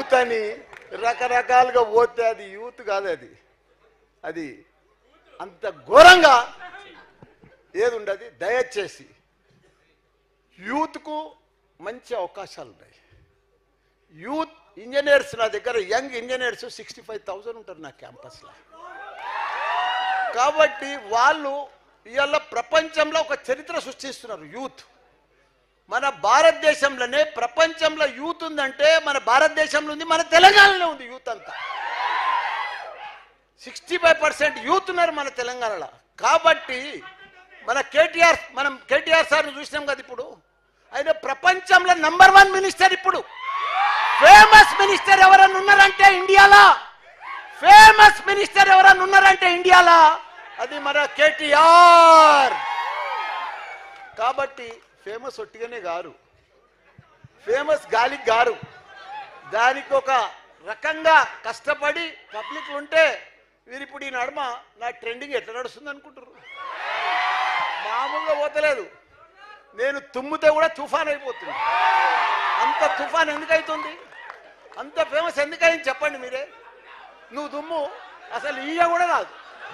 youth అని రకరకాలుగా పోతే అది యూత్ కాదు అది అది అంత ఘోరంగా ఏది ఉండదు దయచేసి యూత్కు మంచి అవకాశాలు ఉన్నాయి యూత్ ఇంజనీర్స్ నా దగ్గర young engineers sixty five thousand ఉంటారు నా క్యాంపస్లో కాబట్టి వాళ్ళు ఇవాళ ప్రపంచంలో ఒక చరిత్ర సృష్టిస్తున్నారు యూత్ మన భారతదేశంలోనే ప్రపంచంలో యూత్ ఉందంటే మన భారతదేశంలో ఉంది మన తెలంగాణలో ఉంది యూత్ అంతా సిక్స్టీ ఫైవ్ పర్సెంట్ యూత్ ఉన్నారు మన తెలంగాణలో కాబట్టి మన కేటీఆర్ మనం కేటీఆర్ సార్ని చూసినాం కదా ఇప్పుడు ఆయన ప్రపంచంలో నంబర్ వన్ మినిస్టర్ ఇప్పుడు ఫేమస్ మినిస్టర్ ఎవరన్నా ఉన్నారంటే ఇండియాలో ఫేమస్ మినిస్టర్ ఎవరన్నా ఉన్నారంటే ఇండియాలో అది మన కేటీఆర్ కాబట్టి ఫేమస్ ఒట్టిగానే గారు ఫేమస్ గాలికి గారు దానికి ఒక రకంగా కష్టపడి పబ్లిక్ ఉంటే వీరు ఇప్పుడు ఈ నడుమ నా ట్రెండింగ్ ఎట్లా నడుస్తుంది అనుకుంటారు మామూలుగా పోతలేదు నేను తుమ్మితే కూడా తుఫాన్ అయిపోతుంది అంత తుఫాన్ ఎందుకు అవుతుంది అంత ఫేమస్ ఎందుకైంది చెప్పండి మీరే నువ్వు దుమ్ము అసలు ఈయ కూడా కాదు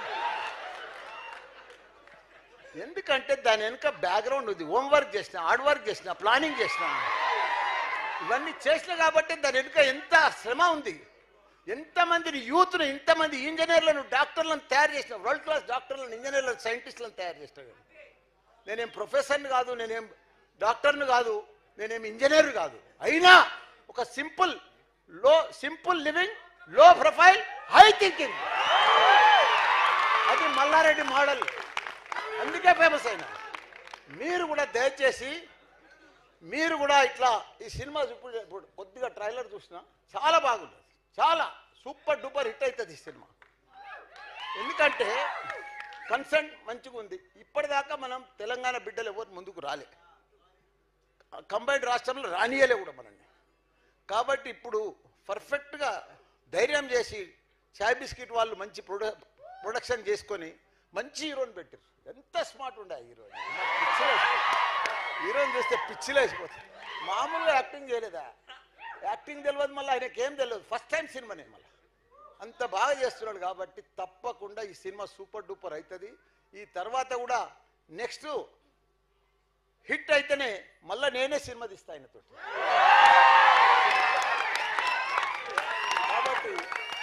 ఎందుకంటే దాని వెనుక బ్యాక్గ్రౌండ్ ఉంది హోంవర్క్ చేసిన హార్డ్ వర్క్ చేసిన ప్లానింగ్ చేసిన ఇవన్నీ చేసిన కాబట్టి దాని వెనుక ఎంత శ్రమ ఉంది ఎంతమందిని యూత్ను ఇంతమంది ఇంజనీర్లను డాక్టర్లను తయారు చేసిన వరల్డ్ క్లాస్ డాక్టర్లను ఇంజనీర్లను సైంటిస్టులను తయారు చేసిన నేనేం ప్రొఫెసర్ని కాదు నేనేం డాక్టర్ని కాదు నేనేం ఇంజనీర్ కాదు అయినా ఒక సింపుల్ లో సింపుల్ లివింగ్ లో ప్రొఫైల్ హై థింకింగ్ అది మల్లారెడ్డి మోడల్ అందుకే ఫేమస్ అయినా మీరు కూడా దయచేసి మీరు కూడా ఇట్లా ఈ సినిమా ఇప్పుడు ఇప్పుడు కొద్దిగా ట్రైలర్ చూసినా చాలా బాగుంది చాలా సూపర్ డూపర్ హిట్ అవుతుంది ఈ సినిమా ఎందుకంటే కన్సెంట్ మంచిగా ఉంది ఇప్పటిదాకా మనం తెలంగాణ బిడ్డలు ఎవరు ముందుకు రాలే కంబైన్డ్ రాష్ట్రంలో రానియలే కూడా మనల్ని కాబట్టి ఇప్పుడు పర్ఫెక్ట్గా ధైర్యం చేసి చాయ్ బిస్కెట్ వాళ్ళు మంచి ప్రొడ ప్రొడక్షన్ చేసుకొని మంచి హీరోని పెట్టారు ఎంత స్మార్ట్ ఉండే ఆ హీరోయిన్ హీరోయిన్ చూస్తే పిచ్చిలో వేసిపోతుంది మామూలుగా యాక్టింగ్ చేయలేదా యాక్టింగ్ తెలియదు మళ్ళీ ఆయనకి ఏం తెలియదు ఫస్ట్ టైం సినిమానే మళ్ళీ అంత బాగా చేస్తున్నాడు కాబట్టి తప్పకుండా ఈ సినిమా సూపర్ డూపర్ అవుతుంది ఈ తర్వాత కూడా నెక్స్ట్ హిట్ అయితేనే మళ్ళీ నేనే సినిమా తీస్తా ఆయనతో కాబట్టి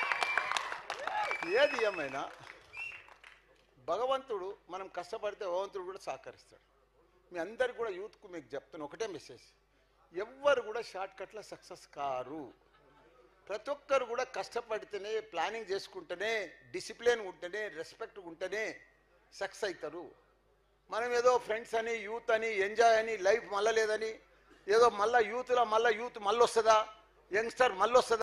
ఏది ఏమైనా భగవంతుడు మనం కష్టపడితే భగవంతుడు కూడా సహకరిస్తాడు మీ అందరికి కూడా యూత్కు మీకు చెప్తాను ఒకటే మెసేజ్ ఎవ్వరు కూడా షార్ట్ కట్లో సక్సెస్ కారు ప్రతి ఒక్కరు కూడా కష్టపడితేనే ప్లానింగ్ చేసుకుంటేనే డిసిప్లిన్ ఉంటేనే రెస్పెక్ట్ ఉంటేనే సక్సెస్ అవుతారు మనం ఏదో ఫ్రెండ్స్ అని యూత్ అని ఎంజాయ్ అని లైఫ్ మళ్ళా లేదని ఏదో మళ్ళా యూత్లో మళ్ళా యూత్ మళ్ళీ వస్తుందా యంగ్స్టర్ మళ్ళీ వస్తుందా